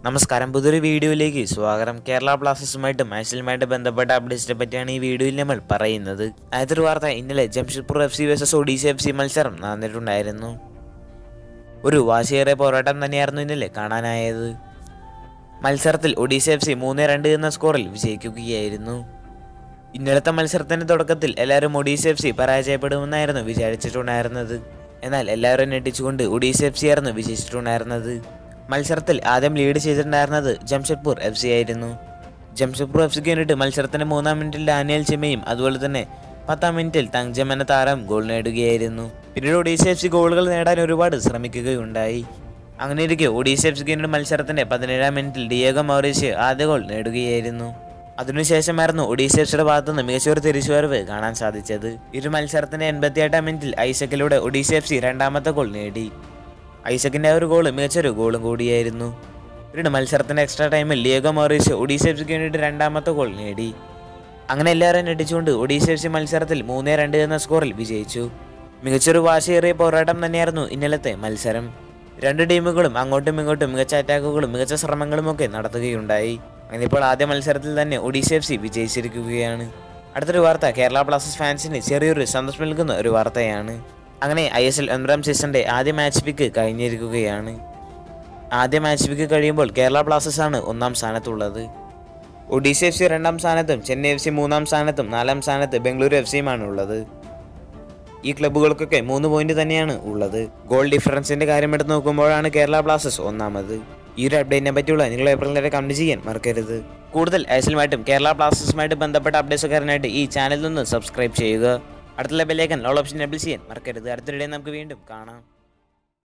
നമസ്കാരം പുതിയൊരു വീഡിയോയിലേക്ക് സ്വാഗതം കേരള ബ്ലാസ്റ്റേഴ്സുമായിട്ട് മാച്ചിലുമായിട്ട് ബന്ധപ്പെട്ട അപ്ഡേറ്റ്സിനെ പറ്റിയാണ് ഈ വീഡിയോയിൽ നമ്മൾ പറയുന്നത് ആദ്യത്തെ വാർത്ത ഇന്നലെ Jamshedpur F C versus Odisha F C മത്സരം നടന്നിട്ടുണ്ടായിരുന്നു ഒരു വാശിയേറിയ പോരാട്ടം തന്നെയായിരുന്നു ഇന്നലെ കാണാനായത് മത്സരത്തിൽ ഒഡീസ എഫ് സി മൂന്ന് രണ്ട് എന്ന സ്കോറിൽ വിജയിക്കുകയായിരുന്നു ഇന്നലത്തെ മത്സരത്തിന്റെ തുടക്കത്തിൽ എല്ലാവരും ഒഡീസ എഫ് സി പരാജയപ്പെടുമെന്നായിരുന്നു വിചാരിച്ചിട്ടുണ്ടായിരുന്നത് എന്നാൽ എല്ലാവരും ഞെട്ടിച്ചുകൊണ്ട് ഒഡീസ എഫ് സി ആയിരുന്നു വിജയിച്ചിട്ടുണ്ടായിരുന്നത് മത്സരത്തിൽ ആദ്യം ലീഡ് ചെയ്തിട്ടുണ്ടായിരുന്നത് ജംഷഡ്പൂർ എഫ് സി ആയിരുന്നു ജംഷഡ്പൂർ എഫ് സിക്ക് വേണ്ടിയിട്ട് മത്സരത്തിന്റെ മൂന്നാം മിനിറ്റിൽ ഡാനിയൽ ചെമയും അതുപോലെ തന്നെ പത്താം മിനിറ്റിൽ തങ്ജം എന്ന താരം ഗോൾ നേടുകയായിരുന്നു പിന്നീട് ഒഡീസ എഫ് സി ഗോളുകൾ നേടാൻ ഒരുപാട് ശ്രമിക്കുകയുണ്ടായി അങ്ങനെ ഇരിക്കെ ഒഡീസ എഫ് സിക്ക് വേണ്ടി മത്സരത്തിന്റെ പതിനേഴാം മിനിറ്റിൽ ഡിയേഗോ മൗറീസ് ആദ്യ ഗോൾ നേടുകയായിരുന്നു അതിനുശേഷമായിരുന്നു ഒഡീസ എഫ് സിയുടെ ഭാഗത്തുനിന്ന് മികച്ച ഒരു തിരിച്ചുവരവ് കാണാൻ സാധിച്ചത് ഇരു മത്സരത്തിന്റെ എൺപത്തിയെട്ടാം മിനിറ്റിൽ ഐസക്കിലൂടെ ഒഡീസ എഫ് സി രണ്ടാമത്തെ ഗോൾ നേടി ഐസക്കിന്റെ ആ ഒരു ഗോൾ മികച്ചൊരു ഗോളും കൂടിയായിരുന്നു പിന്നീട് മത്സരത്തിന്റെ എക്സ്ട്രാ ടൈമിൽ ലിയോഗോ മോറീസ് ഒഡീസ എഫ് സിക്ക് വേണ്ടിയിട്ട് രണ്ടാമത്തെ ഗോൾ നേടി അങ്ങനെ എല്ലാവരും ഞെട്ടിച്ചുകൊണ്ട് ഒഡീസ എഫ് സി മത്സരത്തിൽ മൂന്നേ രണ്ട് എന്ന സ്കോറിൽ വിജയിച്ചു മികച്ചൊരു വാശിയേറിയ പോരാട്ടം തന്നെയായിരുന്നു ഇന്നലത്തെ മത്സരം രണ്ട് ടീമുകളും അങ്ങോട്ടും ഇങ്ങോട്ടും മികച്ച അറ്റാക്കുകളും മികച്ച ശ്രമങ്ങളുമൊക്കെ നടത്തുകയുണ്ടായി അങ്ങനെ ഇപ്പോൾ ആദ്യ മത്സരത്തിൽ തന്നെ ഒഡീസ എഫ് സി വിജയിച്ചിരിക്കുകയാണ് അടുത്തൊരു വാർത്ത കേരള ബ്ലാസ്റ്റേഴ്സ് ഫാൻസിന് ചെറിയൊരു സന്തോഷം നൽകുന്ന ഒരു വാർത്തയാണ് അങ്ങനെ ഐ എസ് എൽ ഒൻപതാം സീസണിന്റെ ആദ്യ മാച്ച് പിക്ക് കഴിഞ്ഞിരിക്കുകയാണ് ആദ്യ മാച്ച് പിക്ക് കഴിയുമ്പോൾ കേരള ബ്ലാസ്റ്റേഴ്സ് ആണ് ഒന്നാം സ്ഥാനത്തുള്ളത് ഒഡീസ എഫ് സി രണ്ടാം സ്ഥാനത്തും ചെന്നൈ എഫ് സി മൂന്നാം സ്ഥാനത്തും നാലാം സ്ഥാനത്ത് ബംഗളൂരു എഫ് സിയുമാണ് ഉള്ളത് ഈ ക്ലബ്ബുകൾക്കൊക്കെ മൂന്ന് പോയിന്റ് തന്നെയാണ് ഉള്ളത് ഗോൾ ഡിഫറൻസിന്റെ കാര്യം എടുത്ത് നോക്കുമ്പോഴാണ് കേരള ബ്ലാസ്റ്റേഴ്സ് ഒന്നാമത് ഈ ഒരു അപ്ഡേറ്റിനെ പറ്റിയുള്ള നിങ്ങളുടെ അഭിപ്രായം കമന്റ് ചെയ്യാൻ മറക്കരുത് കൂടുതൽ ഐസലുമായിട്ടും കേരള ബ്ലാസ്റ്റേഴ്സുമായിട്ട് ബന്ധപ്പെട്ട അപ്ഡേറ്റ്സ് ഒക്കെ അറിയാനായിട്ട് ഈ ചാനൽ ഒന്ന് സബ്സ്ക്രൈബ് ചെയ്യുക അടുത്തുള്ള ബെല്ലേക്കൻ ഓൾ ഓപ്ഷൻ എബിൾ ചെയ്യാൻ മറക്കരുത് അടുത്തൊരു നമുക്ക് വീണ്ടും കാണാം